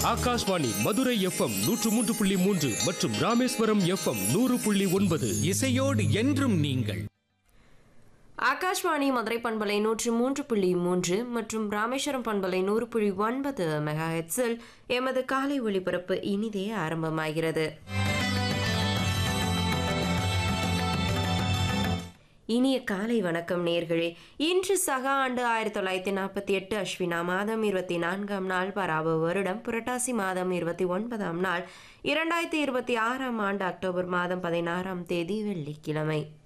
Akashvani Madurai FM நூற்று மூன்று புள்ளி மூன்று மற்றும் ராமேஸ்வரம் எஃப்எம் நூறு புள்ளி ஒன்பது இசையோடு என்றும் நீங்கள் ஆகாஷ்வாணி மதுரை பண்பலை நூற்றி மூன்று புள்ளி மூன்று மற்றும் ராமேஸ்வரம் பண்பலை நூறு புள்ளி ஒன்பது மெகா ஹெட்ஸில் எமது காலை ஒளிபரப்பு இனிதே ஆரம்பமாகிறது இனிய காலை வணக்கம் நேர்களே இன்று சக ஆண்டு ஆயிரத்தி தொள்ளாயிரத்தி நாற்பத்தி எட்டு அஸ்வினா மாதம் இருபத்தி நான்காம் நாள் பராப வருடம் புரட்டாசி மாதம் இருபத்தி ஒன்பதாம் நாள் இரண்டாயிரத்தி இருபத்தி ஆறாம் ஆண்டு அக்டோபர் மாதம் பதினாறாம் தேதி வெள்ளிக்கிழமை